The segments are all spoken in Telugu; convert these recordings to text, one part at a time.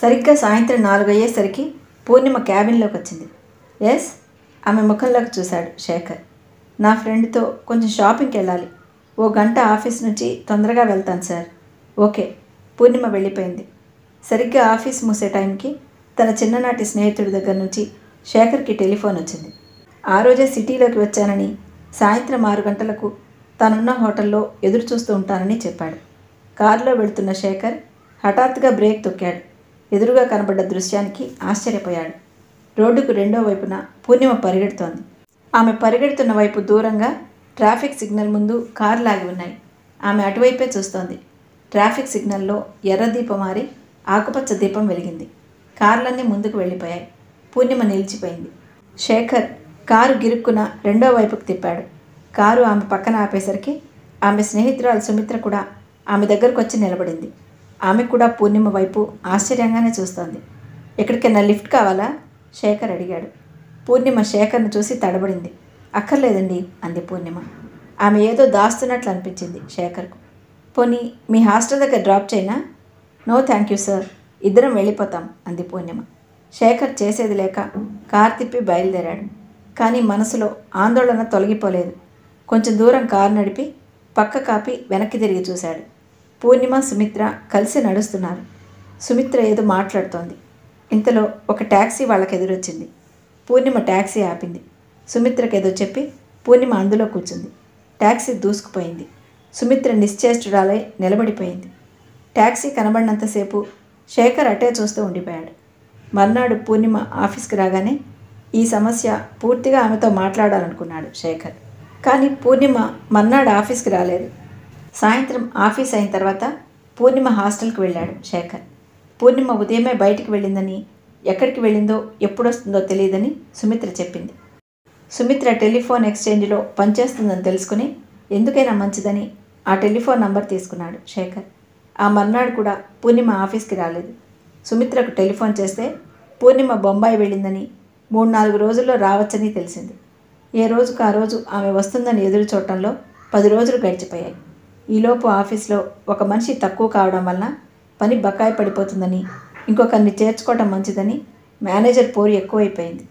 సరిగ్గా సాయంత్రం నాలుగు అయ్యేసరికి పూర్ణిమ క్యాబిన్లోకి వచ్చింది ఎస్ ఆమె ముఖంలోకి చూశాడు శేఖర్ నా ఫ్రెండ్తో కొంచెం షాపింగ్కి వెళ్ళాలి ఓ గంట ఆఫీస్ నుంచి తొందరగా వెళ్తాను సార్ ఓకే పూర్ణిమ వెళ్ళిపోయింది సరిగ్గా ఆఫీస్ మూసే టైంకి తన చిన్ననాటి స్నేహితుడి దగ్గర నుంచి శేఖర్కి టెలిఫోన్ వచ్చింది ఆ రోజే సిటీలోకి వచ్చానని సాయంత్రం ఆరు గంటలకు తనున్న హోటల్లో ఎదురు చూస్తూ ఉంటానని చెప్పాడు కారులో వెళుతున్న శేఖర్ హఠాత్తుగా బ్రేక్ తొక్కాడు ఎదురుగా కనబడ్డ దృశ్యానికి ఆశ్చర్యపోయాడు రోడ్డుకు రెండో వైపున పూర్ణిమ పరిగెడుతోంది ఆమె పరిగెడుతున్న వైపు దూరంగా ట్రాఫిక్ సిగ్నల్ ముందు కారు లాగి ఉన్నాయి ఆమె అటువైపే చూస్తోంది ట్రాఫిక్ సిగ్నల్లో ఎర్ర దీపం మారి ఆకుపచ్చ దీపం వెలిగింది కార్లన్నీ ముందుకు వెళ్ళిపోయాయి పూర్ణిమ నిలిచిపోయింది శేఖర్ కారు గిరుక్కున రెండో వైపుకు తిప్పాడు కారు ఆమె పక్కన ఆపేసరికి ఆమె స్నేహితురాలు సుమిత్ర కూడా ఆమె దగ్గరకు వచ్చి నిలబడింది ఆమె కూడా పూర్ణిమ వైపు ఆశ్చర్యంగానే చూస్తోంది ఎక్కడికైనా లిఫ్ట్ కావాలా శేఖర్ అడిగాడు పూర్ణిమ శేఖర్ను చూసి తడబడింది అక్కర్లేదండి అంది పూర్ణిమ ఆమె ఏదో దాస్తున్నట్లు అనిపించింది శేఖర్కు పోనీ మీ హాస్టల్ దగ్గర డ్రాప్ చేయనా నో థ్యాంక్ యూ సార్ ఇద్దరం వెళ్ళిపోతాం అంది పూర్ణిమ శేఖర్ చేసేది లేక కార్ తిప్పి బయలుదేరాడు కానీ మనసులో ఆందోళన తొలగిపోలేదు కొంచెం దూరం కారు నడిపి పక్క కాపి వెనక్కి తిరిగి చూశాడు పూర్ణిమ సుమిత్ర కలిసి నడుస్తున్నారు సుమిత్ర ఏదో మాట్లాడుతోంది ఇంతలో ఒక ట్యాక్సీ వాళ్ళకి ఎదురొచ్చింది పూర్ణిమ ట్యాక్సీ ఆపింది సుమిత్రకి ఏదో చెప్పి పూర్ణిమ అందులో కూర్చుంది ట్యాక్సీ దూసుకుపోయింది సుమిత్ర నిశ్చేష్టురాలై నిలబడిపోయింది ట్యాక్సీ కనబడినంతసేపు శేఖర్ అటే చూస్తూ ఉండిపోయాడు మర్నాడు పూర్ణిమ ఆఫీస్కి రాగానే ఈ సమస్య పూర్తిగా ఆమెతో మాట్లాడాలనుకున్నాడు శేఖర్ కానీ పూర్ణిమ మర్నాడు ఆఫీస్కి రాలేదు సాయంత్రం ఆఫీస్ అయిన తర్వాత పూర్ణిమ హాస్టల్కి వెళ్ళాడు శేఖర్ పూర్ణిమ ఉదయమే బయటికి వెళ్ళిందని ఎక్కడికి వెళ్ళిందో ఎప్పుడొస్తుందో తెలియదని సుమిత్ర చెప్పింది సుమిత్ర టెలిఫోన్ ఎక్స్చేంజ్లో పనిచేస్తుందని తెలుసుకుని ఎందుకైనా మంచిదని ఆ టెలిఫోన్ నంబర్ తీసుకున్నాడు శేఖర్ ఆ మర్నాడు కూడా పూర్ణిమ ఆఫీస్కి రాలేదు సుమిత్రకు టెలిఫోన్ చేస్తే పూర్ణిమ బొంబాయి వెళ్ళిందని మూడు నాలుగు రోజుల్లో రావచ్చని తెలిసింది ఏ రోజుకు ఆ రోజు ఆమె వస్తుందని ఎదురు చూడటంలో పది రోజులు గడిచిపోయాయి ఈలోపు ఆఫీస్లో ఒక మనిషి తక్కువ కావడం వలన పని బకాయి పడిపోతుందని ఇంకొకరిని చేర్చుకోవడం మంచిదని మేనేజర్ పోరు ఎక్కువైపోయింది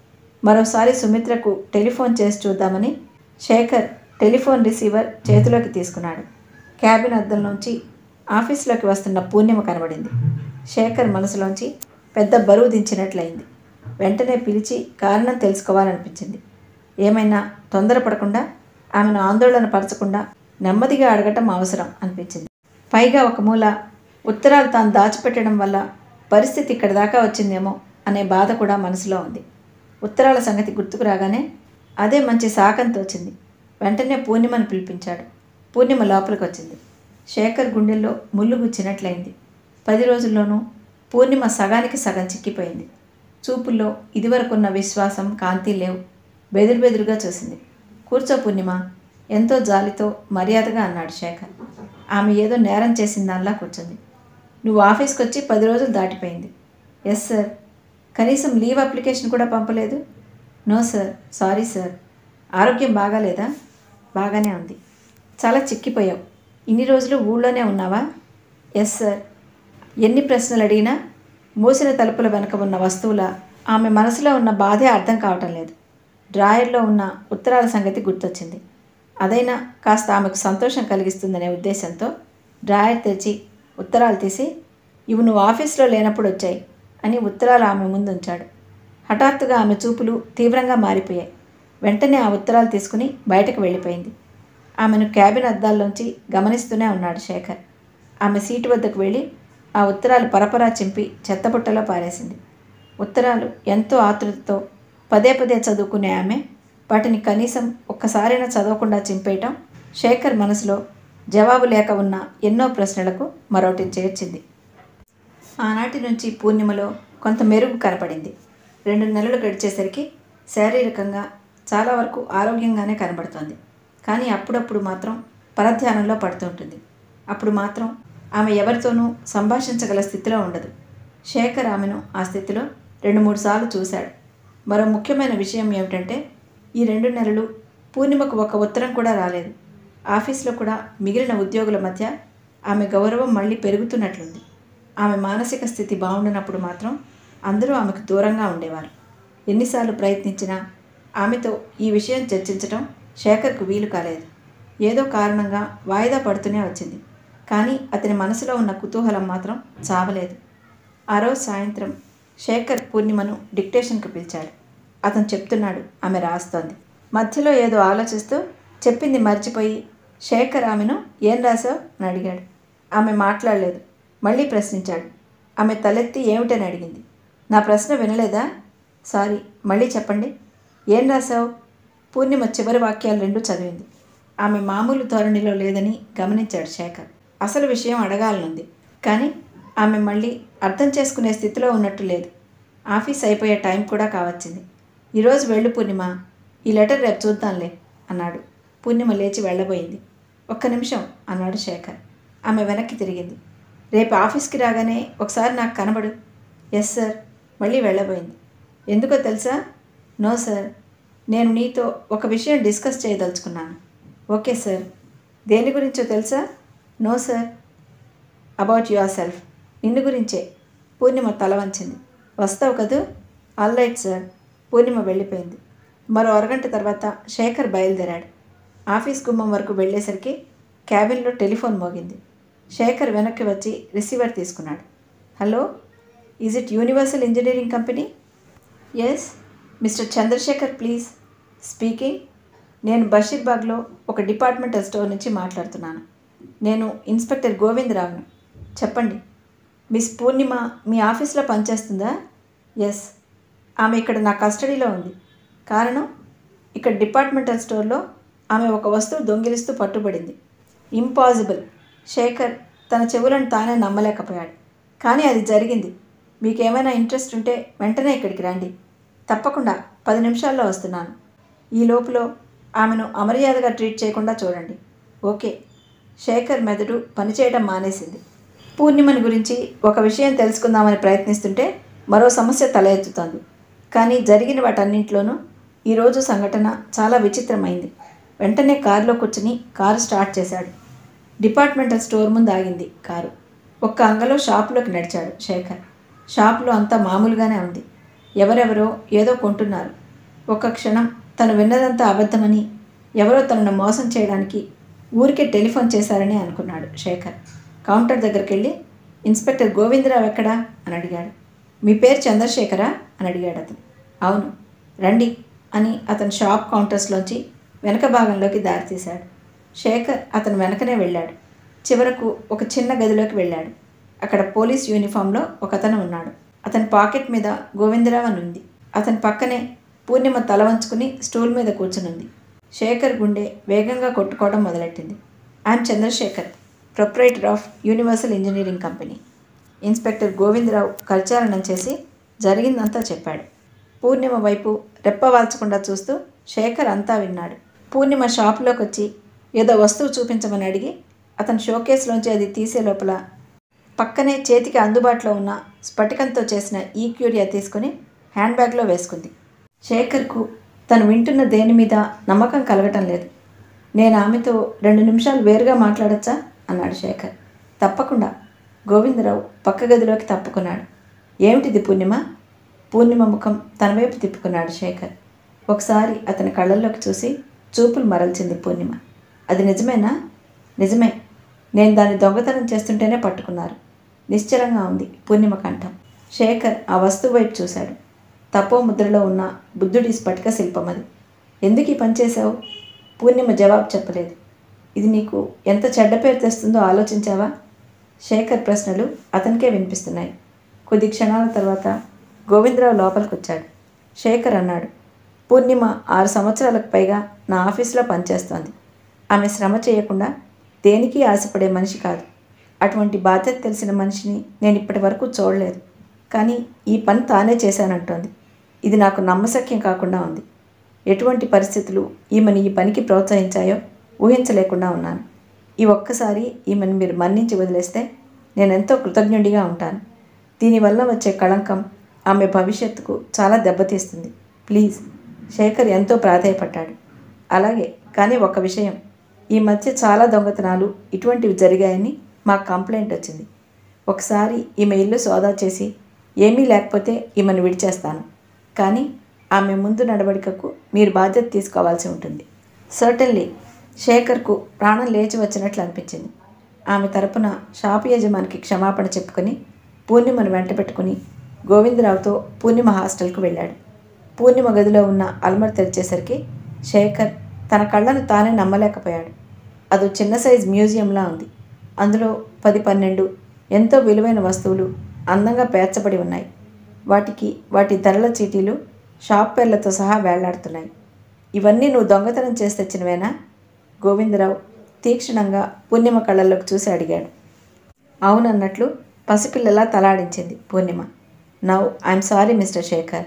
మరోసారి సుమిత్రకు టెలిఫోన్ చేసి చూద్దామని శేఖర్ టెలిఫోన్ రిసీవర్ చేతిలోకి తీసుకున్నాడు క్యాబిన్ అద్దంలోంచి ఆఫీస్లోకి వస్తున్న పూర్ణిమ కనబడింది శేఖర్ మనసులోంచి పెద్ద బరువు దించినట్లయింది వెంటనే పిలిచి కారణం తెలుసుకోవాలనిపించింది ఏమైనా తొందరపడకుండా ఆమెను ఆందోళన పరచకుండా నెమ్మదిగా అడగటం అవసరం అనిపించింది పైగా ఒక మూల ఉత్తరాలు తాను దాచిపెట్టడం వల్ల పరిస్థితి ఇక్కడ దాకా వచ్చిందేమో అనే బాధ కూడా మనసులో ఉంది ఉత్తరాల సంగతి గుర్తుకు రాగానే అదే మంచి సాకంతో వచ్చింది వెంటనే పూర్ణిమను పిలిపించాడు పూర్ణిమ లోపలికి వచ్చింది శేఖర్ గుండెల్లో ముళ్ళు గుచ్చినట్లయింది పది రోజుల్లోనూ పూర్ణిమ సగానికి సగం చిక్కిపోయింది చూపుల్లో ఇదివరకున్న విశ్వాసం కాంతి లేవు బెదురు బెదురుగా చూసింది కూర్చో పూర్ణిమ ఎంతో జాలితో మర్యాదగా అన్నాడు శేఖర్ ఆమె ఏదో నేరం చేసిన దానిలా కూర్చుంది నువ్వు ఆఫీస్కి వచ్చి పది రోజులు దాటిపోయింది ఎస్ సార్ కనీసం లీవ్ అప్లికేషన్ కూడా పంపలేదు నో సార్ సారీ సార్ ఆరోగ్యం బాగాలేదా బాగానే ఉంది చాలా చిక్కిపోయావు ఇన్ని రోజులు ఊళ్ళోనే ఉన్నావా ఎస్ సార్ ఎన్ని ప్రశ్నలు అడిగినా మూసిన తలుపుల వెనక ఉన్న వస్తువుల ఆమె మనసులో ఉన్న బాధే అర్థం కావటం లేదు డ్రాయర్లో ఉన్న ఉత్తరాల సంగతి గుర్తొచ్చింది అదైనా కాస్త ఆమెకు సంతోషం కలిగిస్తుందనే ఉద్దేశంతో డ్రాయర్ తెరిచి ఉత్తరాలు తీసి ఇవి నువ్వు ఆఫీస్లో లేనప్పుడు వచ్చాయి అని ఉత్తరాలు ఆమె ముందు ఉంచాడు హఠాత్తుగా ఆమె చూపులు తీవ్రంగా మారిపోయాయి వెంటనే ఆ ఉత్తరాలు తీసుకుని బయటకు వెళ్ళిపోయింది ఆమెను క్యాబిన్ అద్దాల్లోంచి గమనిస్తూనే ఉన్నాడు శేఖర్ ఆమె సీటు వద్దకు వెళ్ళి ఆ ఉత్తరాలు పరపరా చింపి చెత్తబుట్టలో పారేసింది ఉత్తరాలు ఎంతో ఆతృతతో పదే పదే చదువుకునే ఆమె వాటిని కనీసం ఒక్కసారైనా చదవకుండా చింపేయటం శేఖర్ మనసులో జవాబు లేక ఉన్న ఎన్నో ప్రశ్నలకు మరొకటి చేర్చింది ఆనాటి నుంచి పూర్ణిమలో కొంత మెరుగు కనపడింది రెండు నెలలు గడిచేసరికి శారీరకంగా చాలా వరకు ఆరోగ్యంగానే కనబడుతోంది కానీ అప్పుడప్పుడు మాత్రం పరధ్యానంలో పడుతుంటుంది అప్పుడు మాత్రం ఆమె ఎవరితోనూ సంభాషించగల స్థితిలో ఉండదు శేఖర్ ఆమెను ఆ స్థితిలో రెండు మూడు సార్లు చూశాడు మరో ముఖ్యమైన విషయం ఏమిటంటే ఈ రెండు నెలలు పూర్ణిమకు ఒక ఉత్తరం కూడా రాలేదు ఆఫీస్లో కూడా మిగిలిన ఉద్యోగుల మధ్య ఆమె గౌరవం మళ్ళీ పెరుగుతున్నట్లుంది ఆమె మానసిక స్థితి బాగుండనప్పుడు మాత్రం అందరూ ఆమెకు దూరంగా ఉండేవారు ఎన్నిసార్లు ప్రయత్నించినా ఆమెతో ఈ విషయం చర్చించడం శేఖర్కు వీలు కాలేదు ఏదో కారణంగా వాయిదా పడుతూనే వచ్చింది కానీ అతని మనసులో ఉన్న కుతూహలం మాత్రం చావలేదు ఆ రోజు సాయంత్రం శేఖర్ పూర్ణిమను డిక్టేషన్కి పిలిచాడు అతను చెప్తున్నాడు ఆమె రాస్తోంది మధ్యలో ఏదో ఆలోచిస్తూ చెప్పింది మర్చిపోయి శేఖర్ ఆమెను ఏం రాసావు అని అడిగాడు ఆమె మాట్లాడలేదు మళ్ళీ ప్రశ్నించాడు ఆమె తలెత్తి ఏమిటని అడిగింది నా ప్రశ్న వినలేదా సారీ మళ్ళీ చెప్పండి ఏం రాసావు పూర్ణిమ చివరి వాక్యాలు రెండు చదివింది ఆమె మామూలు ధోరణిలో లేదని గమనించాడు శేఖర్ అసలు విషయం అడగాలనుంది కానీ ఆమె మళ్ళీ అర్థం చేసుకునే స్థితిలో ఉన్నట్టు లేదు ఆఫీస్ అయిపోయే టైం కూడా కావచ్చింది ఈరోజు వెళ్ళు పూర్ణిమ ఈ లెటర్ రేపు చూద్దాంలే అన్నాడు పూర్ణిమ లేచి వెళ్ళబోయింది ఒక్క నిమిషం అన్నాడు శేఖర్ ఆమె వెనక్కి తిరిగింది రేపు ఆఫీస్కి రాగానే ఒకసారి నాకు కనబడు ఎస్ సార్ మళ్ళీ వెళ్ళబోయింది ఎందుకో తెలుసా నో సార్ నేను నీతో ఒక విషయం డిస్కస్ చేయదలుచుకున్నాను ఓకే సార్ దేని గురించో తెలుసా no sir about yourself నిన్ను గురించే పూర్ణిమ తల వంచింది వస్తావు కదూ ఆల్ రైట్ సార్ పూర్ణిమ వెళ్ళిపోయింది మరో అరగంట తర్వాత శేఖర్ బయలుదేరాడు ఆఫీస్ గుమ్మం వరకు వెళ్ళేసరికి క్యాబిన్లో టెలిఫోన్ మోగింది శేఖర్ వెనక్కి వచ్చి రిసీవర్ తీసుకున్నాడు hello is it Universal Engineering Company yes mister Chandrashekhar please speaking నేను బషీర్బాగ్లో ఒక డిపార్ట్మెంటల్ స్టోర్ నుంచి మాట్లాడుతున్నాను నేను ఇన్స్పెక్టర్ గోవిందరావును చెప్పండి మిస్ పూర్ణిమ మీ ఆఫీస్లో పనిచేస్తుందా ఎస్ ఆమె ఇక్కడ నా కస్టడీలో ఉంది కారణం ఇక్కడ డిపార్ట్మెంటల్ స్టోర్లో ఆమె ఒక వస్తువు దొంగిలిస్తూ పట్టుబడింది ఇంపాసిబుల్ శేఖర్ తన చెవులను తానే నమ్మలేకపోయాడు కానీ అది జరిగింది మీకేమైనా ఇంట్రెస్ట్ ఉంటే వెంటనే ఇక్కడికి రండి తప్పకుండా పది నిమిషాల్లో వస్తున్నాను ఈ లోపులో ఆమెను అమర్యాదగా ట్రీట్ చేయకుండా చూడండి ఓకే శేఖర్ మెదడు పనిచేయడం మానేసింది పూర్ణిమని గురించి ఒక విషయం తెలుసుకుందామని ప్రయత్నిస్తుంటే మరో సమస్య తల ఎత్తుతోంది కానీ జరిగిన వాటన్నింటిలోనూ ఈరోజు సంఘటన చాలా విచిత్రమైంది వెంటనే కారులో కూర్చుని కారు స్టార్ట్ చేశాడు డిపార్ట్మెంటల్ స్టోర్ ముందు ఆగింది కారు ఒక్క అంగలో షాపులోకి నడిచాడు శేఖర్ షాపులో అంతా మామూలుగానే ఉంది ఎవరెవరో ఏదో కొంటున్నారు ఒక్క క్షణం తను విన్నదంతా అబద్ధమని ఎవరో తనను మోసం చేయడానికి ఊరికే టెలిఫోన్ చేశారని అనుకున్నాడు శేఖర్ కౌంటర్ దగ్గరికి వెళ్ళి ఇన్స్పెక్టర్ గోవిందరావు ఎక్కడా అని అడిగాడు మీ పేరు చంద్రశేఖరా అని అడిగాడు అతను అవును రండి అని అతను షాప్ కౌంటర్స్లోంచి వెనక భాగంలోకి దారితీశాడు శేఖర్ అతను వెనకనే వెళ్ళాడు చివరకు ఒక చిన్న గదిలోకి వెళ్ళాడు అక్కడ పోలీస్ యూనిఫామ్లో ఒక అతను ఉన్నాడు అతని పాకెట్ మీద గోవిందరావు అని ఉంది అతని పక్కనే పూర్ణిమ తల వంచుకుని స్టూల్ మీద కూర్చునుంది శేఖర్ గుండె వేగంగా కొట్టుకోవడం మొదలెట్టింది I'm Chandrashekhar proprietor of Universal Engineering Company inspector Govindarao కల్చారణం చేసి జరిగిందంతా చెప్పాడు పూర్ణిమ వైపు రెప్పవాల్చకుండా చూస్తూ శేఖర్ అంతా విన్నాడు పూర్ణిమ షాపులోకి వచ్చి ఏదో వస్తువు చూపించమని అడిగి అతని షోకేస్లోంచి అది తీసే లోపల పక్కనే చేతికి అందుబాటులో ఉన్న స్ఫటికంతో చేసిన ఈ క్యూరియా తీసుకుని హ్యాండ్ బ్యాగ్లో వేసుకుంది శేఖర్కు తను వింటున్న దేని మీద నమ్మకం కలగటం లేదు నేను ఆమెతో రెండు నిమిషాలు వేరుగా మాట్లాడచ్చా అన్నాడు శేఖర్ తప్పకుండా గోవిందరావు పక్క గదిలోకి తప్పుకున్నాడు ఏమిటిది పూర్ణిమ పూర్ణిమ ముఖం తన వైపు తిప్పుకున్నాడు శేఖర్ ఒకసారి అతని కళ్ళల్లోకి చూసి చూపులు మరల్చింది పూర్ణిమ అది నిజమేనా నిజమే నేను దాన్ని దొంగతనం చేస్తుంటేనే పట్టుకున్నారు నిశ్చలంగా ఉంది పూర్ణిమ కంఠం శేఖర్ ఆ వస్తువు వైపు చూశాడు తపో ముద్రలో ఉన్న బుద్ధుడి స్ఫటిక శిల్పం అది ఎందుకు ఈ పని చేశావు పూర్ణిమ జవాబు చెప్పలేదు ఇది నీకు ఎంత చెడ్డ పేరు తెస్తుందో ఆలోచించావా శేఖర్ ప్రశ్నలు అతనికే వినిపిస్తున్నాయి కొద్ది క్షణాల తర్వాత గోవిందరావు లోపలికి వచ్చాడు శేఖర్ అన్నాడు పూర్ణిమ ఆరు సంవత్సరాలకు పైగా నా ఆఫీస్లో పనిచేస్తోంది ఆమె శ్రమ చేయకుండా దేనికి ఆశపడే మనిషి కాదు అటువంటి బాధ్యత తెలిసిన మనిషిని నేను ఇప్పటి వరకు చూడలేదు కానీ ఈ పని తానే చేశానంటోంది ఇది నాకు నమ్మశక్యం కాకుండా ఉంది ఎటువంటి పరిస్థితులు ఈమెను ఈ పనికి ప్రోత్సహించాయో ఊహించలేకుండా ఉన్నాను ఈ ఒక్కసారి ఈమెను మీరు మన్నించి వదిలేస్తే నేను ఎంతో కృతజ్ఞుడిగా ఉంటాను దీనివల్ల వచ్చే కళంకం ఆమె భవిష్యత్తుకు చాలా దెబ్బతీస్తుంది ప్లీజ్ శేఖర్ ఎంతో ప్రాధాయపడ్డాడు అలాగే కానీ ఒక విషయం ఈ మధ్య చాలా దొంగతనాలు ఇటువంటివి జరిగాయని మాకు కంప్లైంట్ వచ్చింది ఒకసారి ఈమె ఇల్లు సోదా చేసి ఏమీ లేకపోతే ఈమెను విడిచేస్తాను కానీ ఆమె ముందు నడవడికకు మీరు బాధ్యత తీసుకోవాల్సి ఉంటుంది సర్టన్లీ శేఖర్కు ప్రాణం లేచి వచ్చినట్లు అనిపించింది ఆమె తరపున షాపు యజమానికి క్షమాపణ చెప్పుకొని పూర్ణిమను వెంట పెట్టుకుని గోవిందరావుతో పూర్ణిమ హాస్టల్కు వెళ్ళాడు పూర్ణిమ గదిలో ఉన్న అల్మర్ తెరిచేసరికి శేఖర్ తన కళ్ళను తానే నమ్మలేకపోయాడు అదో చిన్న సైజ్ మ్యూజియంలా ఉంది అందులో పది పన్నెండు ఎంతో విలువైన వస్తువులు అందంగా పేర్చబడి ఉన్నాయి వాటికి వాటి ధరల చీటీలు షాప్ పేర్లతో సహా వేళ్లాడుతున్నాయి ఇవన్నీ నువ్వు దొంగతనం చేసి తెచ్చినవేనా గోవిందరావు తీక్షణంగా పూర్ణిమ కళ్ళల్లోకి చూసి అడిగాడు అవునన్నట్లు పసిపిల్లలా తలాడించింది Purnima now I'm sorry mister Shekhar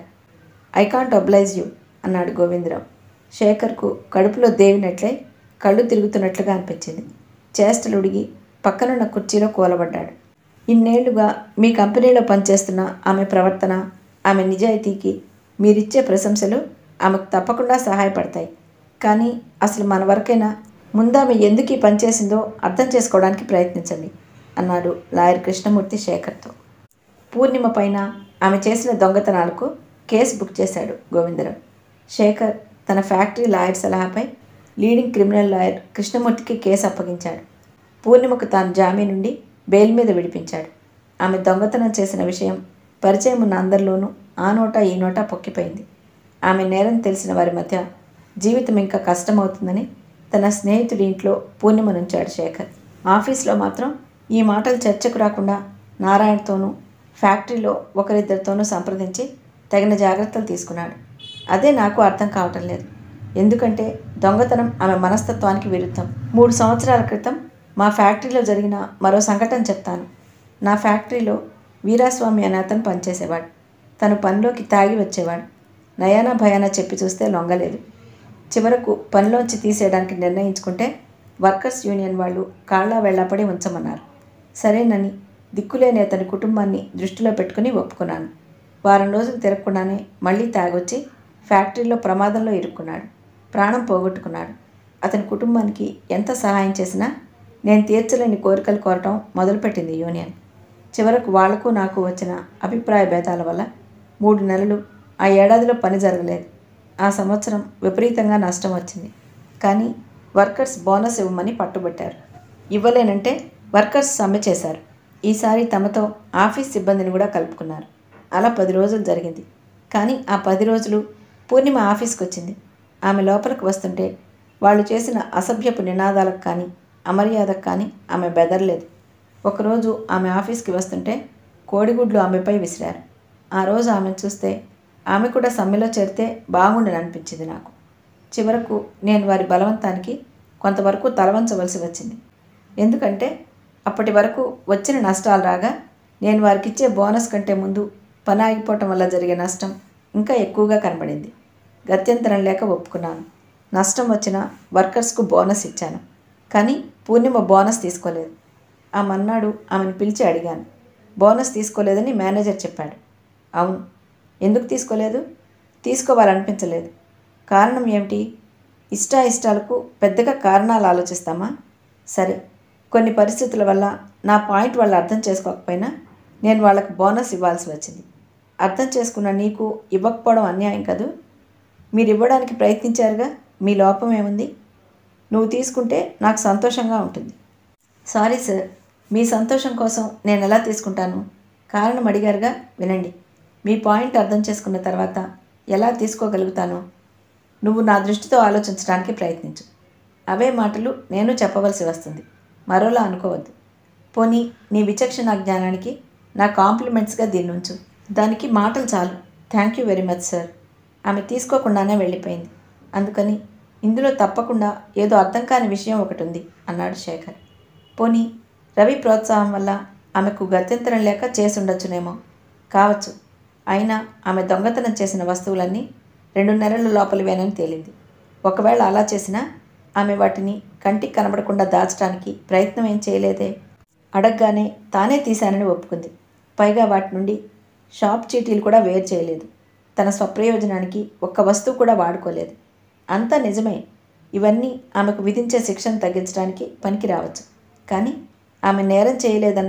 I can't oblige you అన్నాడు గోవిందరావు శేఖర్కు కడుపులో దేవినట్లే కళ్ళు తిరుగుతున్నట్లుగా అనిపించింది చేష్టలుడిగి పక్కనున్న కుర్చీలో కూలబడ్డాడు ఇన్నేళ్లుగా మీ కంపెనీలో పనిచేస్తున్న ఆమె ప్రవర్తన ఆమె నిజాయితీకి మీరిచ్చే ప్రశంసలు ఆమెకు తప్పకుండా సహాయపడతాయి కానీ అసలు మన వరకైనా ముందామె ఎందుకు ఈ పని చేసిందో అర్థం చేసుకోవడానికి ప్రయత్నించండి అన్నాడు లాయర్ కృష్ణమూర్తి శేఖర్తో పూర్ణిమ పైన ఆమె చేసిన దొంగతనాలకు కేసు బుక్ చేశాడు గోవిందరావు శేఖర్ తన ఫ్యాక్టరీ లాయర్ సలహాపై లీడింగ్ క్రిమినల్ లాయర్ కృష్ణమూర్తికి కేసు అప్పగించాడు పూర్ణిమకు తాను జామీ నుండి బెయిల్ మీద విడిపించాడు ఆమె దొంగతనం చేసిన విషయం పరిచయం ఉన్న అందరిలోనూ ఆ నోట ఈ నోట పొక్కిపోయింది ఆమె నేరం తెలిసిన వారి మధ్య జీవితం ఇంకా కష్టమవుతుందని తన స్నేహితుడి ఇంట్లో పూర్ణిమనుంచాడు శేఖర్ ఆఫీస్లో మాత్రం ఈ మాటలు చర్చకు రాకుండా నారాయణతోనూ ఫ్యాక్టరీలో ఒకరిద్దరితోనూ సంప్రదించి తగిన జాగ్రత్తలు తీసుకున్నాడు అదే నాకు అర్థం కావటం లేదు ఎందుకంటే దొంగతనం ఆమె మనస్తత్వానికి విరుద్ధం మూడు సంవత్సరాల క్రితం మా ఫ్యాక్టరీలో జరిగిన మరో సంఘటన చెప్తాను నా ఫ్యాక్టరీలో వీరాస్వామి అనే అతను పనిచేసేవాడు తను పనిలోకి తాగి వచ్చేవాడు నయానా భయానా చెప్పి చూస్తే లొంగలేదు చివరకు పనిలోంచి తీసేయడానికి నిర్ణయించుకుంటే వర్కర్స్ యూనియన్ వాళ్ళు కాళ్ళ వెళ్ళపడి ఉంచమన్నారు సరేనని దిక్కులేని అతని కుటుంబాన్ని దృష్టిలో పెట్టుకుని ఒప్పుకున్నాను వారం రోజులు తిరగకుండానే మళ్ళీ తాగొచ్చి ఫ్యాక్టరీలో ప్రమాదంలో ఇరుక్కున్నాడు ప్రాణం పోగొట్టుకున్నాడు అతని కుటుంబానికి ఎంత సహాయం చేసినా నేను తీర్చలేని కోరికలు కోరటం మొదలుపెట్టింది యూనియన్ చివరకు వాళ్లకు నాకు వచ్చిన అభిప్రాయ భేదాల వల్ల మూడు నెలలు ఆ ఏడాదిలో పని జరగలేదు ఆ సంవత్సరం విపరీతంగా నష్టం వచ్చింది కానీ వర్కర్స్ బోనస్ ఇవ్వమని పట్టుబట్టారు ఇవ్వలేనంటే వర్కర్స్ సమ్మె చేశారు ఈసారి తమతో ఆఫీస్ సిబ్బందిని కూడా కలుపుకున్నారు అలా పది రోజులు జరిగింది కానీ ఆ పది రోజులు పూర్ణిమ ఆఫీస్కి వచ్చింది ఆమె లోపలికి వస్తుంటే వాళ్ళు చేసిన అసభ్యపు నినాదాలకు కానీ అమర్యాదకు కానీ ఆమె బెదరలేదు ఒకరోజు ఆమె ఆఫీస్కి వస్తుంటే కోడిగుడ్లు ఆమెపై విసిరారు ఆ రోజు ఆమెను చూస్తే ఆమె కూడా సమ్మెలో చేరితే బాగుండని అనిపించింది నాకు చివరకు నేను వారి బలవంతానికి కొంతవరకు తలవంచవలసి వచ్చింది ఎందుకంటే అప్పటి వరకు వచ్చిన నష్టాలు రాగా నేను వారికి ఇచ్చే బోనస్ కంటే ముందు పని ఆగిపోవటం వల్ల జరిగే నష్టం ఇంకా ఎక్కువగా కనబడింది గత్యంతరం లేక ఒప్పుకున్నాను నష్టం వచ్చిన వర్కర్స్కు బోనస్ ఇచ్చాను కానీ పూర్ణిమ బోనస్ తీసుకోలేదు ఆ మన్నాడు ఆమెను పిలిచి అడిగాను బోనస్ తీసుకోలేదని మేనేజర్ చెప్పాడు అవును ఎందుకు తీసుకోలేదు తీసుకోవాలనిపించలేదు కారణం ఏమిటి ఇష్టాయిష్టాలకు పెద్దగా కారణాలు ఆలోచిస్తామా సరే కొన్ని పరిస్థితుల వల్ల నా పాయింట్ వాళ్ళు అర్థం చేసుకోకపోయినా నేను వాళ్ళకు బోనస్ ఇవ్వాల్సి వచ్చింది అర్థం చేసుకున్న నీకు ఇవ్వకపోవడం అన్యాయం కదూ మీరు ఇవ్వడానికి ప్రయత్నించారుగా మీ లోపం ఏముంది నువ్వు తీసుకుంటే నాకు సంతోషంగా ఉంటుంది సారీ సార్ మీ సంతోషం కోసం నేను ఎలా తీసుకుంటాను కారణం అడిగారుగా వినండి మీ పాయింట్ అర్థం చేసుకున్న తర్వాత ఎలా తీసుకోగలుగుతాను నువ్వు నా దృష్టితో ఆలోచించడానికి ప్రయత్నించు అవే మాటలు నేను చెప్పవలసి వస్తుంది మరోలా అనుకోవద్దు పోనీ నీ విచక్షణ జ్ఞానానికి నా కాంప్లిమెంట్స్గా దీన్ని ఉంచు దానికి మాటలు చాలు thank you very much sir ఆమె తీసుకోకుండానే వెళ్ళిపోయింది అందుకని ఇందులో తప్పకుండా ఏదో అర్థం కాని విషయం ఒకటి ఉంది అన్నాడు శేఖర్ పోనీ రవి ప్రోత్సాహం వల్ల ఆమెకు గత్యంతరం లేక చేసి ఉండొచ్చునేమో కావచ్చు అయినా ఆమె దొంగతనం చేసిన వస్తువులన్నీ రెండు నెలల లోపలివేనని తేలింది ఒకవేళ అలా చేసినా ఆమె వాటిని కంటికి కనబడకుండా దాచడానికి ప్రయత్నం ఏం చేయలేదే అడగగానే తానే తీశానని ఒప్పుకుంది పైగా వాటి నుండి షాప్ చీటీలు కూడా వేరు చేయలేదు తన స్వప్రయోజనానికి ఒక్క వస్తువు కూడా వాడుకోలేదు అంతా నిజమే ఇవన్నీ ఆమెకు విధించే శిక్షను తగ్గించడానికి పనికి రావచ్చు కానీ ఆమె నేరం చేయలేదన్నది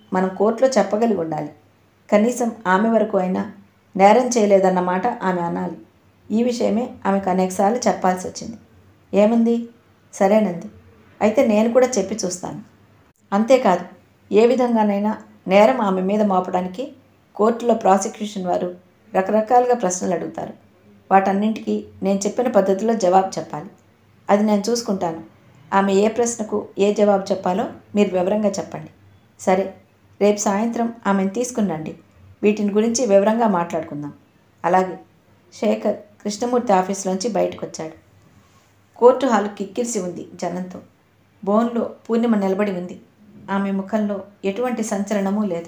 మనం కోర్టులో చెప్పగలిగి ఉండాలి కనీసం ఆమె వరకు అయినా నేరం చేయలేదన్న మాట ఆమె అనాలి ఈ విషయమే ఆమెకు అనేకసార్లు చెప్పాల్సి వచ్చింది ఏముంది సరేనంది అయితే నేను కూడా చెప్పి చూస్తాను అంతేకాదు ఏ విధంగానైనా నేరం ఆమె మీద మోపడానికి కోర్టులో ప్రాసిక్యూషన్ వారు రకరకాలుగా ప్రశ్నలు అడుగుతారు వాటన్నింటికీ నేను చెప్పిన పద్ధతిలో జవాబు చెప్పాలి అది నేను చూసుకుంటాను ఆమె ఏ ప్రశ్నకు ఏ జవాబు చెప్పాలో మీరు వివరంగా చెప్పండి సరే రేపు సాయంత్రం ఆమెను తీసుకునండి వీటిని గురించి వివరంగా మాట్లాడుకుందాం అలాగే శేఖర్ కృష్ణమూర్తి ఆఫీస్లోంచి బయటకు వచ్చాడు కోర్టు హాలు కిక్కిరిసి ఉంది జనంతో బోన్లో పూర్ణిమ నిలబడి ఉంది ఆమె ముఖంలో ఎటువంటి సంచలనమూ లేదు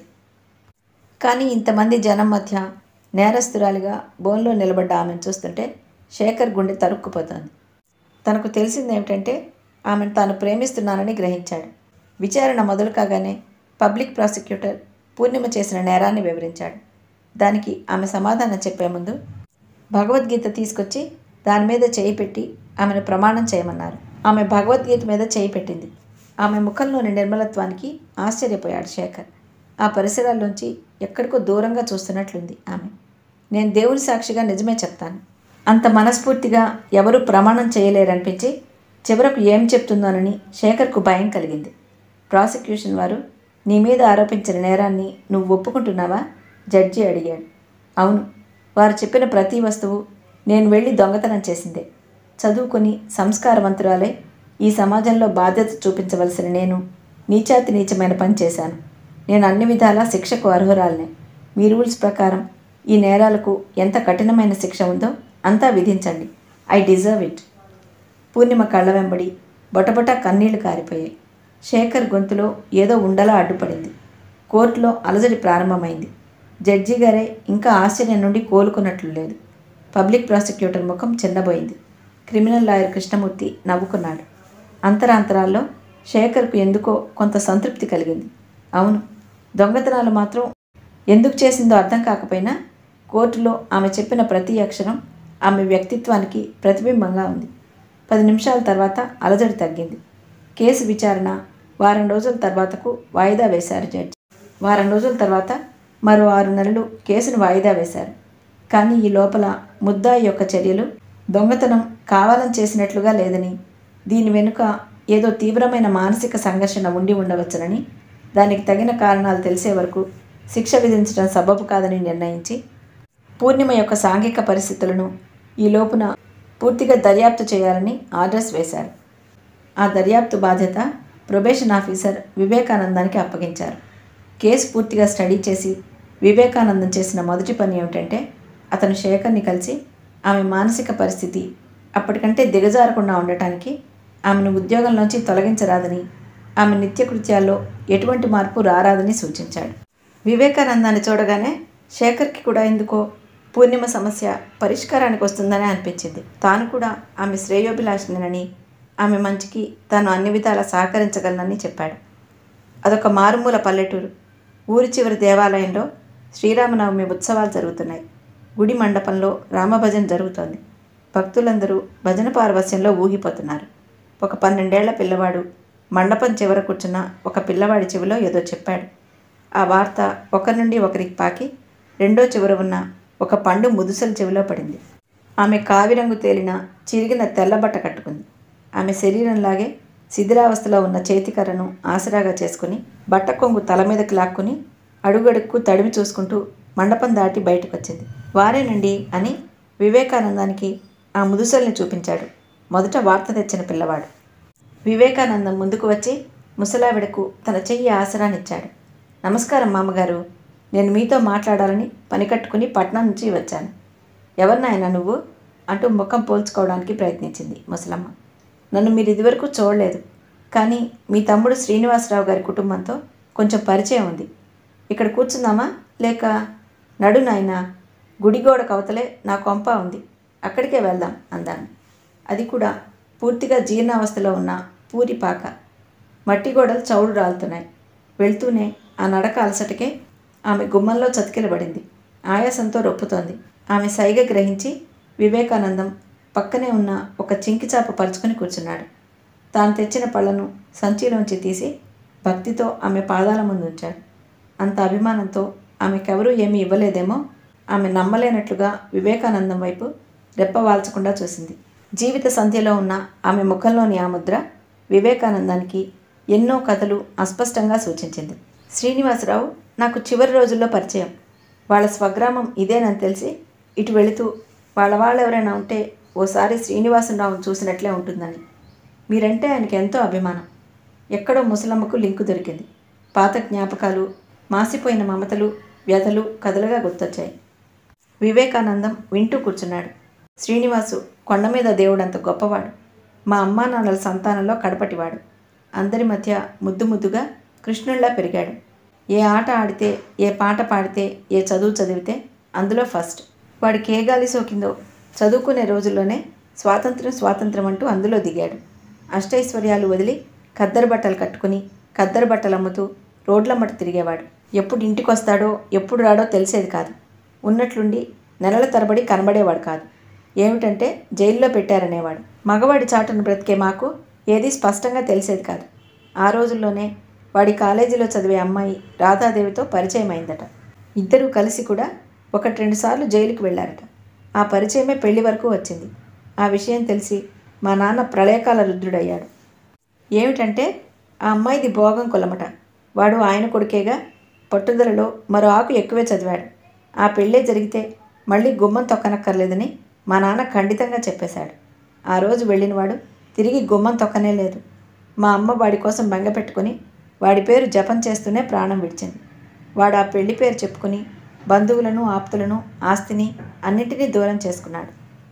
కానీ ఇంతమంది జనం మధ్య నేరస్తురాలిగా బోన్లో నిలబడ్డ ఆమెను చూస్తుంటే శేఖర్ గుండె తరుక్కుపోతోంది తనకు తెలిసింది ఏమిటంటే ఆమెను తాను ప్రేమిస్తున్నానని గ్రహించాడు విచారణ మొదలు కాగానే పబ్లిక్ ప్రాసిక్యూటర్ పూర్ణిమ చేసిన నేరాన్ని వివరించాడు దానికి ఆమె సమాధానం చెప్పే ముందు భగవద్గీత తీసుకొచ్చి దాని మీద చేయి పెట్టి ఆమెను ప్రమాణం చేయమన్నారు ఆమె భగవద్గీత మీద చేయి పెట్టింది ఆమె ముఖంలోని నిర్మలత్వానికి ఆశ్చర్యపోయాడు శేఖర్ ఆ పరిసరాల్లోంచి ఎక్కడికో దూరంగా చూస్తున్నట్లుంది ఆమె నేను దేవుని సాక్షిగా నిజమే చెప్తాను అంత మనస్ఫూర్తిగా ఎవరూ ప్రమాణం చేయలేరనిపించి చివరకు ఏం చెప్తుందోనని శేఖర్కు భయం కలిగింది ప్రాసిక్యూషన్ వారు నీ మీద ఆరోపించిన నేరాన్ని నువ్వు ఒప్పుకుంటున్నావా జడ్జి అడిగాడు అవును వారు చెప్పిన ప్రతి వస్తువు నేను వెళ్ళి దొంగతనం చేసిందే చదువుకొని సంస్కారవంతురాలై ఈ సమాజంలో బాధ్యత చూపించవలసిన నేను నీచాతి నీచమైన పని చేశాను నేను అన్ని విధాలా శిక్షకు అర్హురాలనే మీ రూల్స్ ప్రకారం ఈ నేరాలకు ఎంత కఠినమైన శిక్ష ఉందో అంతా విధించండి ఐ డిజర్వ్ ఇట్ పూర్ణిమ కళ్ళ వెంబడి బొటబొట కన్నీళ్లు కారిపోయాయి శేఖర్ గొంతులో ఏదో ఉండలా అడ్డుపడింది కోర్టులో అలజడి ప్రారంభమైంది జడ్జి గారే ఇంకా ఆశ్చర్యం నుండి కోలుకున్నట్లు లేదు పబ్లిక్ ప్రాసిక్యూటర్ ముఖం చిన్నబోయింది క్రిమినల్ లాయర్ కృష్ణమూర్తి నవ్వుకున్నాడు అంతరాంతరాల్లో శేఖర్కు ఎందుకో కొంత సంతృప్తి కలిగింది అవును దొంగతనాలు మాత్రం ఎందుకు చేసిందో అర్థం కాకపోయినా కోర్టులో ఆమె చెప్పిన ప్రతి అక్షరం ఆమె వ్యక్తిత్వానికి ప్రతిబింబంగా ఉంది పది నిమిషాల తర్వాత అలజడి తగ్గింది కేసు విచారణ వారం రోజుల తర్వాతకు వాయిదా వేశారు జడ్జి వారం రోజుల తర్వాత మరో ఆరు నెలలు కేసును వాయిదా వేశారు కానీ ఈ లోపల ముద్దాయి యొక్క చర్యలు దొంగతనం కావాలని చేసినట్లుగా లేదని దీని వెనుక ఏదో తీవ్రమైన మానసిక సంఘర్షణ ఉండి ఉండవచ్చునని దానికి తగిన కారణాలు తెలిసే వరకు శిక్ష విధించడం సబబు కాదని నిర్ణయించి పూర్ణిమ యొక్క సాంఘిక పరిస్థితులను ఈ లోపున పూర్తిగా దర్యాప్తు చేయాలని ఆర్డర్స్ వేశారు ఆ దర్యాప్తు బాధ్యత ప్రొబేషన్ ఆఫీసర్ వివేకానందానికి అప్పగించారు కేసు పూర్తిగా స్టడీ చేసి వివేకానందం చేసిన మొదటి పని ఏమిటంటే అతను శేఖర్ని కలిసి ఆమె మానసిక పరిస్థితి అప్పటికంటే దిగజారకుండా ఉండటానికి ఆమెను ఉద్యోగంలోంచి తొలగించరాదని ఆమె నిత్యకృత్యాల్లో ఎటువంటి మార్పు రారాదని సూచించాడు వివేకానందాన్ని చూడగానే శేఖర్కి కూడా ఎందుకో పూర్ణిమ సమస్య పరిష్కారానికి వస్తుందని అనిపించింది తాను కూడా ఆమె శ్రేయోభిలాషినని ఆమె మంచికి తాను అన్ని విధాలా సహకరించగలనని చెప్పాడు అదొక మారుమూల పల్లెటూరు ఊరి చివరి దేవాలయంలో శ్రీరామనవమి ఉత్సవాలు జరుగుతున్నాయి గుడి మండపంలో రామభజన జరుగుతోంది భక్తులందరూ భజన పారవస్యంలో ఊగిపోతున్నారు ఒక పన్నెండేళ్ల పిల్లవాడు మండపం చివర కూర్చున్న ఒక పిల్లవాడి చెవిలో ఏదో చెప్పాడు ఆ వార్త ఒకరి నుండి ఒకరికి పాకి రెండో చివర ఉన్న ఒక పండు ముదుసల చెవిలో పడింది ఆమె కావిరంగు తేలిన చిరిగిన తెల్లబట్ట కట్టుకుంది ఆమె శరీరంలాగే శిథిలావస్థలో ఉన్న చేతికర్రను ఆసరాగా చేసుకుని బట్ట కొంగు తల మీదకి లాక్కుని అడుగడుక్కు తడిమి చూసుకుంటూ మండపం దాటి బయటకు వచ్చింది వారేనండి అని వివేకానందానికి ఆ ముదుసల్ని చూపించాడు మొదట వార్త తెచ్చిన పిల్లవాడు వివేకానందం ముందుకు వచ్చి ముసలావిడకు తన చెయ్యి ఆసరానిచ్చాడు నమస్కారం మామగారు నేను మీతో మాట్లాడాలని పని కట్టుకుని పట్నం నుంచి వచ్చాను ఎవరినాయన నువ్వు అంటూ ముఖం పోల్చుకోవడానికి ప్రయత్నించింది ముసలమ్మ నన్ను మీరు ఇదివరకు చూడలేదు కానీ మీ తమ్ముడు శ్రీనివాసరావు గారి కుటుంబంతో కొంచెం పరిచయం ఉంది ఇక్కడ కూర్చుందామా లేక నడు నాయన గుడిగోడ కవతలే నా కొంప ఉంది అక్కడికే వెళ్దాం అందాను అది కూడా పూర్తిగా జీర్ణావస్థలో ఉన్న పూరి పాక మట్టి గోడలు చౌడు రాలుతున్నాయి వెళ్తూనే ఆ నడక అలసటకే ఆమె గుమ్మంలో చతికిలబడింది ఆయాసంతో రొప్పుతోంది ఆమె సైగ గ్రహించి వివేకానందం పక్కనే ఉన్న ఒక చింకి చాప పరుచుకొని కూర్చున్నాడు తాను తెచ్చిన పళ్ళను సంచిలోంచి తీసి భక్తితో ఆమె పాదాల ముందు ఉంచాడు అంత అభిమానంతో ఆమెకెవరూ ఏమీ ఇవ్వలేదేమో ఆమె నమ్మలేనట్లుగా వివేకానందం వైపు రెప్పవాల్చకుండా చూసింది జీవిత సంధ్యలో ఉన్న ఆమె ముఖంలోని ఆ ముద్ర వివేకానందానికి ఎన్నో కథలు అస్పష్టంగా సూచించింది శ్రీనివాసరావు నాకు చివరి రోజుల్లో పరిచయం వాళ్ళ స్వగ్రామం ఇదేనని తెలిసి ఇటు వెళుతూ వాళ్ళ వాళ్ళు ఎవరైనా ఉంటే ఓసారి శ్రీనివాసరావును చూసినట్లే ఉంటుందని మీరంటే ఆయనకి ఎంతో అభిమానం ఎక్కడో ముసలమ్మకు లింకు దొరికింది పాత జ్ఞాపకాలు మాసిపోయిన మమతలు వ్యధలు కథలుగా గుర్తొచ్చాయి వివేకానందం వింటూ కూర్చున్నాడు శ్రీనివాసు కొండ మీద దేవుడంత గొప్పవాడు మా అమ్మా నాన్నల సంతానంలో కడపటివాడు అందరి మధ్య ముద్దు ముద్దుగా కృష్ణుల్లా పెరిగాడు ఏ ఆట ఆడితే ఏ పాట పాడితే ఏ చదువు చదివితే అందులో ఫస్ట్ వాడికి ఏ గాలి సోకిందో చదువుకునే రోజుల్లోనే స్వాతంత్రం స్వాతంత్రం అంటూ అందులో దిగాడు అష్టైశ్వర్యాలు వదిలి ఖద్దరు బట్టలు కట్టుకుని ఖద్దరు బట్టలు అమ్ముతూ రోడ్లమ్మట తిరిగేవాడు ఎప్పుడు ఇంటికి వస్తాడో ఎప్పుడు రాడో తెలిసేది కాదు ఉన్నట్లుండి నెలల తరబడి కనబడేవాడు కాదు ఏమిటంటే జైల్లో పెట్టారనేవాడు మగవాడి చాటును బ్రతికే మాకు ఏదీ స్పష్టంగా తెలిసేది కాదు ఆ రోజుల్లోనే వాడి కాలేజీలో చదివే అమ్మాయి రాధాదేవితో పరిచయం అయిందట ఇద్దరూ కలిసి కూడా ఒకటి రెండు సార్లు జైలుకి వెళ్ళారట ఆ పరిచయమే పెళ్లి వరకు వచ్చింది ఆ విషయం తెలిసి మా నాన్న ప్రళయకాల రుద్రుడయ్యాడు ఏమిటంటే ఆ అమ్మాయిది భోగం కులమట వాడు ఆయన కొడుకేగా పట్టుదలలో మరో ఆకు ఎక్కువే చదివాడు ఆ పెళ్ళే జరిగితే మళ్ళీ గుమ్మం తొక్కనక్కర్లేదని మా నాన్న ఖండితంగా చెప్పేశాడు ఆ రోజు వెళ్ళినవాడు తిరిగి గుమ్మం తొక్కనే లేదు మా అమ్మ వాడి కోసం బెంగ పెట్టుకుని వాడి పేరు జపం చేస్తూనే ప్రాణం విడిచింది వాడు ఆ పెళ్లి పేరు చెప్పుకుని బంధువులను ఆప్తులను ఆస్తిని అన్నింటినీ దూరం చేసుకున్నాడు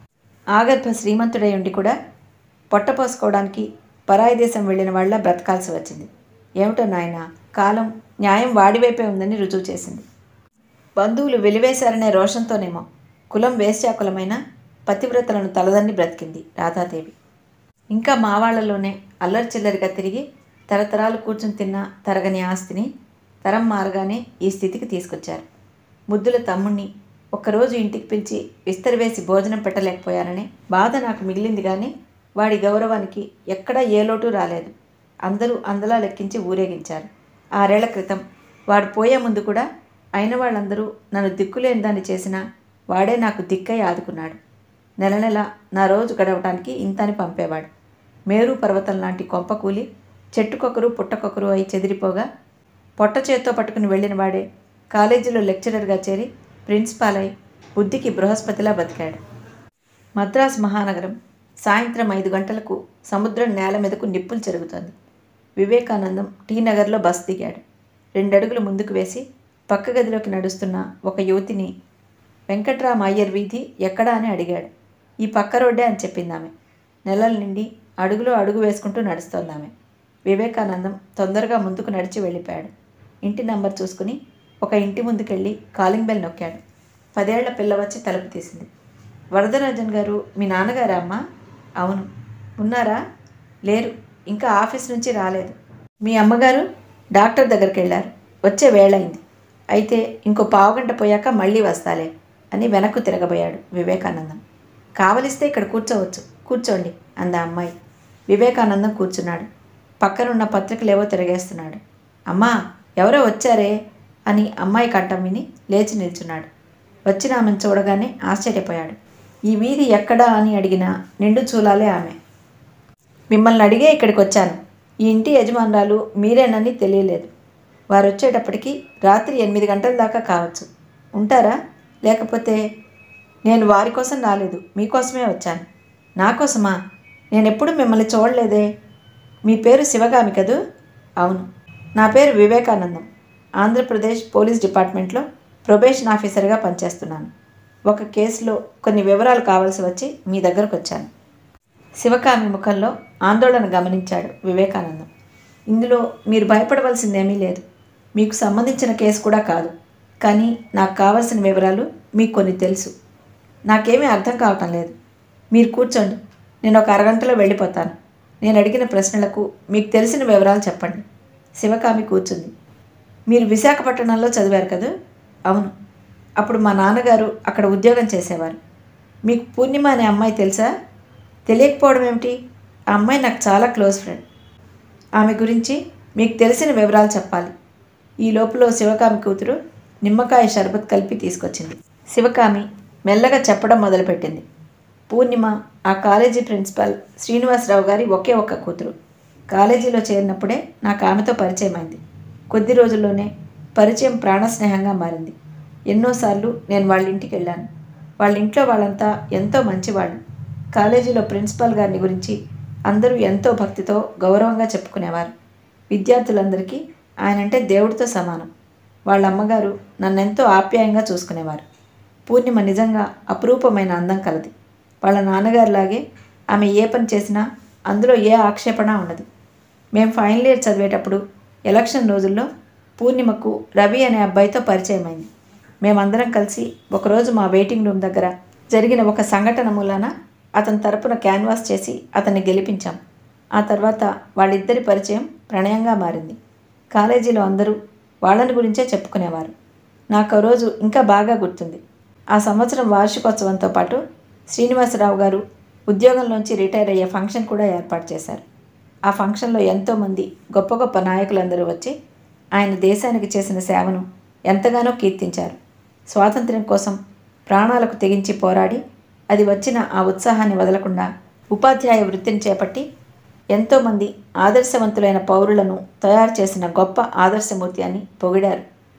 ఆగర్భ శ్రీమంతుడై ఉండి కూడా పొట్ట పోసుకోవడానికి పరాయి దేశం వెళ్ళిన వాళ్ళ బ్రతకాల్సి వచ్చింది ఏమిటో నాయన కాలం న్యాయం వాడివైపే ఉందని రుజువు చేసింది బంధువులు వెలివేశారనే రోషంతోనేమో కులం వేశ్యాకులమైన పతివ్రతలను తలదన్ని బ్రతికింది రాధాదేవి ఇంకా మా వాళ్ళలోనే అల్లరి చిల్లరిగా తిరిగి తరతరాలు కూర్చుని తిన్న తరగని ఆస్తిని తరం మారగానే ఈ స్థితికి తీసుకొచ్చారు ముద్దుల తమ్ముణ్ణి ఒక్కరోజు ఇంటికి పిలిచి విస్తరి వేసి భోజనం పెట్టలేకపోయాననే బాధ నాకు మిగిలింది కానీ వాడి గౌరవానికి ఎక్కడా ఏ లోటు రాలేదు అందరూ అందలా లెక్కించి ఊరేగించారు ఆరేళ్ల క్రితం వాడు పోయే ముందు కూడా అయిన వాళ్ళందరూ నన్ను దిక్కులేని దాన్ని చేసినా వాడే నాకు దిక్కై ఆదుకున్నాడు నెల నెల నా రోజు గడవటానికి ఇంతని పంపేవాడు మేరు పర్వతం లాంటి కొంప కూలి చెట్టుకొకరు పుట్టకొకరు అయి చెదిరిపోగా పొట్ట చేత్తో పట్టుకుని వెళ్ళిన వాడే కాలేజీలో లెక్చరర్గా చేరి ప్రిన్సిపాల్ అయి బుద్ధికి బృహస్పతిలా బతికాడు మద్రాస్ మహానగరం సాయంత్రం ఐదు గంటలకు సముద్రం నేల మీదకు నిప్పులు చెరుగుతోంది వివేకానందం టీ నగర్లో బస్ దిగాడు రెండడుగులు ముందుకు వేసి పక్క గదిలోకి నడుస్తున్న ఒక యువతిని వెంకట్రామ అయ్యర్ వీధి ఎక్కడా అని అడిగాడు ఈ పక్క రోడ్డే అని చెప్పింది ఆమె నెలల నిండి అడుగులో అడుగు వేసుకుంటూ నడుస్తోంది ఆమె వివేకానందం తొందరగా ముందుకు నడిచి వెళ్ళిపోయాడు ఇంటి నంబర్ చూసుకుని ఒక ఇంటి ముందుకెళ్ళి కాలింగ్ బెల్ నొక్కాడు పదేళ్ల పిల్ల వచ్చి తలుపు తీసింది వరదరాజన్ గారు మీ నాన్నగారా అమ్మా అవును ఉన్నారా లేరు ఇంకా ఆఫీస్ నుంచి రాలేదు మీ అమ్మగారు డాక్టర్ దగ్గరికి వెళ్ళారు వచ్చే వేళయింది అయితే ఇంకో పావుగంట పోయాక మళ్ళీ వస్తాలే అని వెనక్కు తిరగబోయాడు వివేకానందం కావలిస్తే ఇక్కడ కూర్చోవచ్చు కూర్చోండి అంద అమ్మాయి వివేకానందం కూర్చున్నాడు పక్కనున్న పత్రికలేవో తిరగేస్తున్నాడు అమ్మా ఎవరో వచ్చారే అని అమ్మాయి కంఠం విని లేచి నిల్చున్నాడు వచ్చిన ఆమెను చూడగానే ఆశ్చర్యపోయాడు ఈ వీధి ఎక్కడా అని అడిగిన నిండు చూలాలే ఆమె మిమ్మల్ని అడిగే ఇక్కడికి వచ్చాను ఈ ఇంటి యజమానురాలు మీరేనని తెలియలేదు వారు వచ్చేటప్పటికి రాత్రి ఎనిమిది గంటల దాకా కావచ్చు ఉంటారా లేకపోతే నేను వారి కోసం రాలేదు మీకోసమే వచ్చాను నా కోసమా నేను ఎప్పుడు మిమ్మల్ని చూడలేదే మీ పేరు శివగామి కదూ అవును నా పేరు వివేకానందం ఆంధ్రప్రదేశ్ పోలీస్ డిపార్ట్మెంట్లో ప్రొబేషన్ ఆఫీసర్గా పనిచేస్తున్నాను ఒక కేసులో కొన్ని వివరాలు కావాల్సి వచ్చి మీ దగ్గరకు వచ్చాను శివకామి ముఖంలో ఆందోళన గమనించాడు వివేకానందం ఇందులో మీరు భయపడవలసిందేమీ లేదు మీకు సంబంధించిన కేసు కూడా కాదు కానీ నాకు కావాల్సిన వివరాలు మీకు కొన్ని తెలుసు నాకేమీ అర్థం కావటం లేదు మీరు కూర్చోండి నేను ఒక అరగంటలో వెళ్ళిపోతాను నేను అడిగిన ప్రశ్నలకు మీకు తెలిసిన వివరాలు చెప్పండి శివకామి కూర్చుంది మీరు విశాఖపట్నంలో చదివారు కదా అవును అప్పుడు మా నాన్నగారు అక్కడ ఉద్యోగం చేసేవారు మీకు పూర్ణిమ అనే అమ్మాయి తెలుసా తెలియకపోవడం ఏమిటి ఆ అమ్మాయి నాకు చాలా క్లోజ్ ఫ్రెండ్ ఆమె గురించి మీకు తెలిసిన వివరాలు చెప్పాలి ఈ లోపల శివకామి కూతురు నిమ్మకాయ షర్బత్ కలిపి తీసుకొచ్చింది శివకామి మెల్లగా చెప్పడం మొదలుపెట్టింది పూర్ణిమ ఆ కాలేజీ ప్రిన్సిపాల్ శ్రీనివాసరావు గారి ఒకే ఒక్క కూతురు కాలేజీలో చేరినప్పుడే నాకు ఆమెతో పరిచయం అయింది కొద్ది రోజుల్లోనే పరిచయం ప్రాణస్నేహంగా మారింది ఎన్నోసార్లు నేను వాళ్ళ ఇంటికి వెళ్ళాను వాళ్ళ ఇంట్లో వాళ్ళంతా ఎంతో మంచివాళ్ళు కాలేజీలో ప్రిన్సిపాల్ గారిని గురించి అందరూ ఎంతో భక్తితో గౌరవంగా చెప్పుకునేవారు విద్యార్థులందరికీ ఆయనంటే దేవుడితో సమానం వాళ్ళ అమ్మగారు నన్నెంతో ఆప్యాయంగా చూసుకునేవారు పూర్ణిమ నిజంగా అపురూపమైన అందం కలది వాళ్ళ నాన్నగారిలాగే ఆమె ఏ పని చేసినా అందులో ఏ ఆక్షేపణ ఉండదు మేము ఫైనల్ ఇయర్ చదివేటప్పుడు ఎలక్షన్ రోజుల్లో పూర్ణిమకు రవి అనే అబ్బాయితో పరిచయం అయింది మేమందరం కలిసి ఒకరోజు మా వెయిటింగ్ రూమ్ దగ్గర జరిగిన ఒక సంఘటన మూలాన అతని తరపున క్యాన్వాస్ చేసి అతన్ని గెలిపించాం ఆ తర్వాత వాళ్ళిద్దరి పరిచయం ప్రణయంగా మారింది కాలేజీలో అందరూ వాళ్ళని గురించే చెప్పుకునేవారు నాకు ఆ రోజు ఇంకా బాగా గుర్తుంది ఆ సంవత్సరం వార్షికోత్సవంతో పాటు శ్రీనివాసరావు గారు ఉద్యోగంలోంచి రిటైర్ అయ్యే ఫంక్షన్ కూడా ఏర్పాటు చేశారు ఆ ఫంక్షన్లో ఎంతోమంది గొప్ప గొప్ప నాయకులందరూ వచ్చి ఆయన దేశానికి చేసిన సేవను ఎంతగానో కీర్తించారు స్వాతంత్ర్యం కోసం ప్రాణాలకు తెగించి పోరాడి అది వచ్చిన ఆ ఉత్సాహాన్ని వదలకుండా ఉపాధ్యాయ వృత్తిని చేపట్టి ఎంతోమంది ఆదర్శవంతులైన పౌరులను తయారు చేసిన గొప్ప ఆదర్శమూర్తి అని పొగిడారు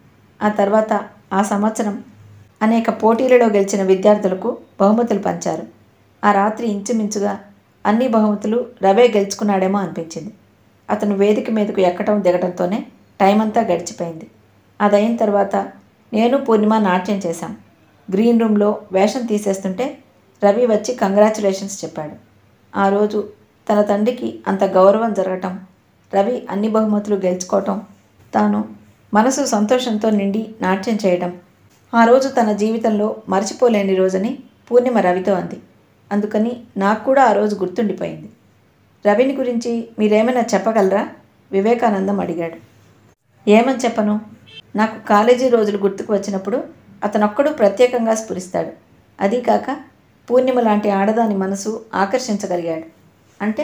ఆ తర్వాత ఆ సంవత్సరం అనేక పోటీలలో గెలిచిన విద్యార్థులకు బహుమతులు పంచారు ఆ రాత్రి ఇంచుమించుగా అన్ని బహుమతులు రవే గెలుచుకున్నాడేమో అనిపించింది అతను వేదిక మీదకు ఎక్కడం దిగడంతోనే టైం అంతా గడిచిపోయింది అదయిన తర్వాత నేను పూర్ణిమ నాట్యం చేశాం గ్రీన్ రూమ్లో వేషం తీసేస్తుంటే రవి వచ్చి కంగ్రాచులేషన్స్ చెప్పాడు ఆ రోజు తన తండ్రికి అంత గౌరవం జరగటం రవి అన్ని బహుమతులు గెలుచుకోవటం తాను మనసు సంతోషంతో నిండి నాట్యం చేయడం ఆ రోజు తన జీవితంలో మర్చిపోలేని రోజని పూర్ణిమ రవితో అంది అందుకని నాకు కూడా ఆ రోజు గుర్తుండిపోయింది రవిని గురించి మీరేమైనా చెప్పగలరా వివేకానందం అడిగాడు ఏమని చెప్పను నాకు కాలేజీ రోజులు గుర్తుకు వచ్చినప్పుడు అతనొక్కడు ప్రత్యేకంగా స్ఫురిస్తాడు అదీ కాక పూర్ణిమ లాంటి ఆడదాని మనసు ఆకర్షించగలిగాడు అంటే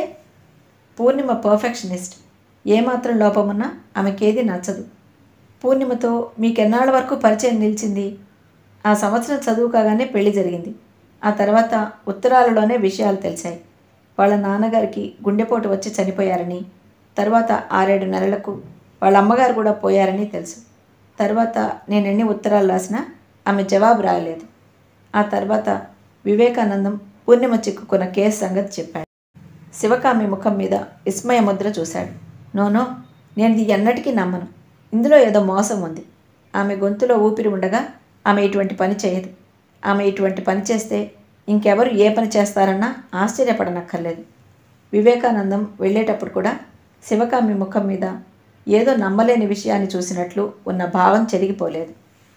పూర్ణిమ పర్ఫెక్షనిస్ట్ ఏమాత్రం లోపమున్నా ఆమెకేది నచ్చదు పూర్ణిమతో మీకెన్నాళ్ళ వరకు పరిచయం నిలిచింది ఆ సంవత్సరం చదువు కాగానే పెళ్లి జరిగింది ఆ తర్వాత ఉత్తరాలలోనే విషయాలు తెలిసాయి వాళ్ళ నాన్నగారికి గుండెపోటు వచ్చి చనిపోయారని తర్వాత ఆరేడు నెలలకు వాళ్ళ అమ్మగారు కూడా పోయారని తెలుసు తర్వాత నేను ఎన్ని ఉత్తరాలు రాసినా ఆమె జవాబు రాయలేదు ఆ తర్వాత వివేకానందం పూర్ణిమ చిక్కుకున్న కేసు సంగతి చెప్పాడు శివకామి ముఖం మీద విస్మయ ముద్ర చూశాడు నోనో నేను ఇది ఎన్నటికీ నమ్మను ఇందులో ఏదో మోసం ఉంది ఆమె గొంతులో ఊపిరి ఉండగా ఆమె ఇటువంటి పని చేయదు ఆమె ఇటువంటి పని చేస్తే ఇంకెవరు ఏ పని చేస్తారన్నా ఆశ్చర్యపడనక్కర్లేదు వివేకానందం వెళ్ళేటప్పుడు కూడా శివకామి ముఖం మీద ఏదో నమ్మలేని విషయాన్ని చూసినట్లు ఉన్న భావం చెరిగిపోలేదు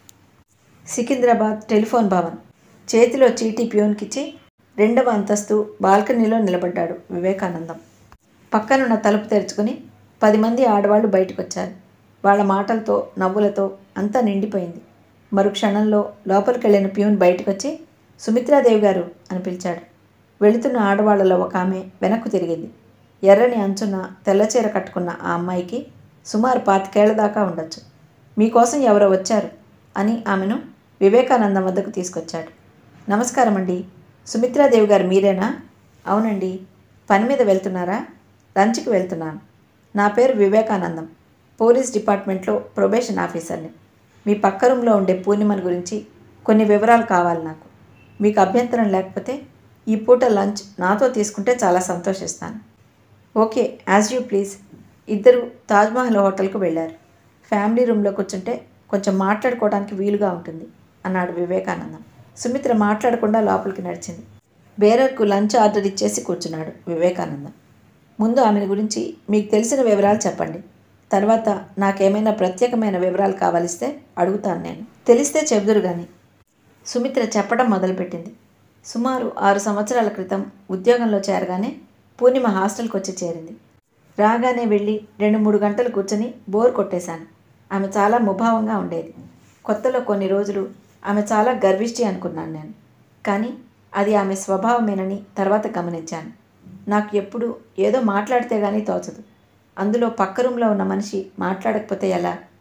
సికింద్రాబాద్ టెలిఫోన్ భవన్ చేతిలో చీటీ ప్యూన్కిచ్చి రెండవ అంతస్తు బాల్కనీలో నిలబడ్డాడు వివేకానందం పక్కనున్న తలుపు తెరుచుకుని పది మంది ఆడవాళ్ళు బయటకు వచ్చారు వాళ్ళ మాటలతో నవ్వులతో అంతా నిండిపోయింది మరు క్షణంలో లోపలికి వెళ్ళిన ప్యూన్ బయటకు వచ్చి సుమిత్రాదేవి గారు అని పిలిచాడు వెళుతున్న ఆడవాళ్లలో ఒక ఆమె వెనక్కు తిరిగింది ఎర్రని అంచున తెల్లచీర కట్టుకున్న ఆ అమ్మాయికి సుమారు పాతికేళ్ల దాకా ఉండొచ్చు మీకోసం ఎవరో వచ్చారు అని ఆమెను వివేకానందం వద్దకు తీసుకొచ్చాడు నమస్కారం అండి సుమిత్రాదేవి గారు మీరేనా అవునండి పని మీద వెళ్తున్నారా లంచ్కి వెళ్తున్నాను నా పేరు వివేకానందం పోలీస్ డిపార్ట్మెంట్లో ప్రొబేషన్ ఆఫీసర్ని మీ పక్క రూమ్లో ఉండే పూర్ణిమని గురించి కొన్ని వివరాలు కావాలి నాకు మీకు అభ్యంతరం లేకపోతే ఈ పూట లంచ్ నాతో తీసుకుంటే చాలా సంతోషిస్తాను ఓకే యాజ్ యూ ప్లీజ్ ఇద్దరు తాజ్మహల్ హోటల్కు వెళ్ళారు ఫ్యామిలీ రూమ్లో కూర్చుంటే కొంచెం మాట్లాడుకోవడానికి వీలుగా ఉంటుంది అన్నాడు వివేకానందం సుమిత్ర మాట్లాడకుండా లోపలికి నడిచింది బేరర్కు లంచ్ ఆర్డర్ ఇచ్చేసి కూర్చున్నాడు వివేకానందం ముందు ఆమెను గురించి మీకు తెలిసిన వివరాలు చెప్పండి తర్వాత నాకేమైనా ప్రత్యేకమైన వివరాలు కావలిస్తే అడుగుతాను నేను తెలిస్తే చెబుదురు కానీ సుమిత్ర చెప్పడం మొదలుపెట్టింది సుమారు ఆరు సంవత్సరాల క్రితం ఉద్యోగంలో చేరగానే పూర్ణిమ హాస్టల్కి వచ్చి చేరింది రాగానే వెళ్ళి రెండు మూడు గంటలు కూర్చొని బోర్ కొట్టేశాను ఆమె చాలా ముభావంగా ఉండేది కొత్తలో కొన్ని రోజులు ఆమె చాలా గర్విష్టి అనుకున్నాను నేను కానీ అది ఆమె స్వభావమేనని తర్వాత గమనించాను నాకు ఎప్పుడు ఏదో మాట్లాడితే కానీ తోచదు అందులో పక్క రూమ్లో ఉన్న మనిషి మాట్లాడకపోతే ఎలా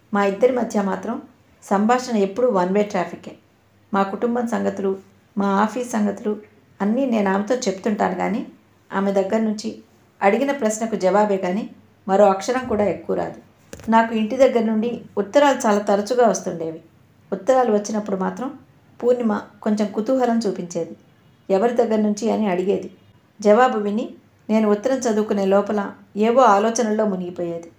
మా ఇద్దరి మధ్య మాత్రం సంభాషణ ఎప్పుడూ వన్ వే ట్రాఫికే మా కుటుంబం సంగతులు మా ఆఫీస్ సంగతులు అన్నీ నేను ఆమెతో చెప్తుంటాను కానీ ఆమె దగ్గర నుంచి అడిగిన ప్రశ్నకు జవాబే కానీ మరో అక్షరం కూడా ఎక్కువ రాదు నాకు ఇంటి దగ్గర నుండి ఉత్తరాలు చాలా తరచుగా వస్తుండేవి ఉత్తరాలు వచ్చినప్పుడు మాత్రం పూర్ణిమ కొంచెం కుతూహలం చూపించేది ఎవరి దగ్గర నుంచి అని అడిగేది జవాబు విని నేను ఉత్తరం చదువుకునే లోపల ఏవో ఆలోచనల్లో మునిగిపోయేది